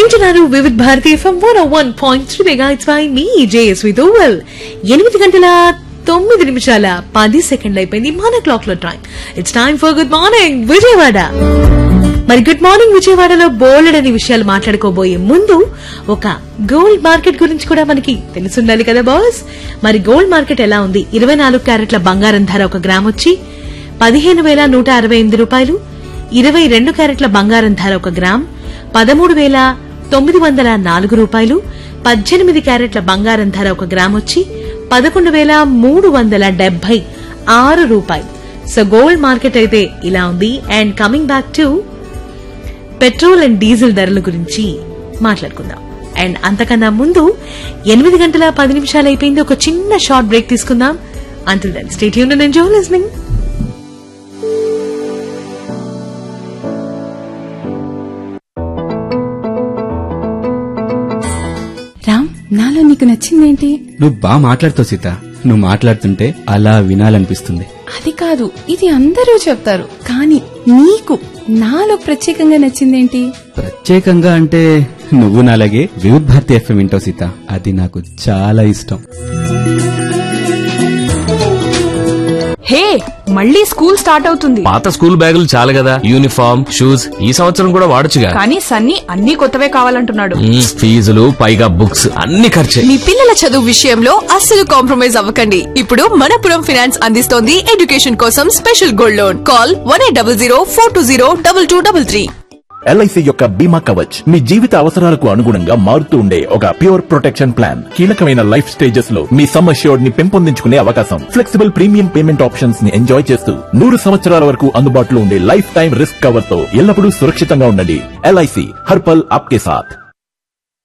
వింటున్నారు Vividh Bharati F M one one point three mega it's by me J S V Doval ఎనిమిది గంటల తొమ్మిది నిమిషాల పది సెకండ్లు అయిపోయింది మన క్లాక్ లో time it's time for good morning Vijayawada మరి గుడ్ మార్నింగ్ విజయవాడలో బోల్డ్ అనే విషయాలు మాట్లాడుకోబోయే ముందు ఒక గోల్డ్ మార్కెట్ గురించి కూడా మనకి తెలుసుండాలి కదా బాస్ మరి గోల్డ్ మార్కెట్ ఎలా ఉంది ఇరవై నాలుగు క్యారెట్ల బంగారం ధర ఒక గ్రామ్ వచ్చి పదిహేను వేల నూట అరవై ఎనిమిది రూపాయలు ఇరవై రెండు క్యారెట్ల బంగారం ధర ఒక గ్రామ్ పదమూడు వేల తొమ్మిది వందల నాలుగు రూపాయలు పద్దెనిమిది క్యారెట్ల బంగారం ధర ఒక గ్రామ్ వచ్చి పదకొండు వేల మూడు వందల డెబ్బై ఆరు రూపాయలు సో గోల్డ్ మార్కెట్ అయితే ఇలా ఉంది and coming back to petrol and diesel ధరల గురించి మాట్లాడుకుందాం అండ్ అంతకన్నా ముందు ఎనిమిది గంటల పది నిమిషాలు అయిపోయింది ఒక చిన్న షార్ట్ బ్రేక్ తీసుకుందాం until then stay tuned enjoy listening Ram నాలో నీకు నచ్చిందేంటి నువ్వు బాగా మాట్లాడుతావు సీత నువ్వు మాట్లాడుతుంటే అలా వినాలనిపిస్తుంది అది కాదు ఇది అందరూ చెప్తారు కానీ నీకు నాలో ప్రత్యేకంగా నచ్చిందేంటి ప్రత్యేకంగా అంటే నువ్వు నాలాగే వివిధ్ భారతి ఎఫ్ఎం వింటావు సీత అది నాకు చాలా ఇష్టం హే మళ్ళీ స్కూల్ స్టార్ట్ అవుతుంది పాత స్కూల్ బ్యాగులు చాలు కదా యూనిఫామ్ షూస్ ఈ సంవత్సరం కూడా వాడొచ్చుగా కానీ సన్నీ అన్ని కొత్తవే కావాలంటున్నాడు మ్మ్, ఫీజులు పైగా బుక్స్ అన్ని ఖర్చే మీ పిల్లల చదువు విషయంలో అస్సలు కాంప్రమైజ్ అవ్వకండి ఇప్పుడు మనపురం ఫైనాన్స్ అందిస్తోంది ఎడ్యుకేషన్ కోసం special gold loan call one eight double zero four two zero double two double three L I C యొక్క బీమా కవచ్ మీ జీవిత అవసరాలకు అనుగుణంగా మారుతూ ఉండే ఒక ప్యూర్ ప్రొటెక్షన్ ప్లాన్ కీలకమైన లైఫ్ స్టేజెస్ లో మీ సమ్ అష్యూర్డ్ ని పెంపొందించుకునే అవకాశం ఫ్లెక్సిబుల్ ప్రీమియం పేమెంట్ ఆప్షన్స్ ని ఎంజాయ్ చేస్తూ నూరు సంవత్సరాల వరకు అందుబాటులో ఉండే లైఫ్ టైం రిస్క్ కవర్ తో ఎల్లప్పుడూ సురక్షితంగా ఉండండి ఎల్ఐసి హర్పల్ ఆప్కే సాథ్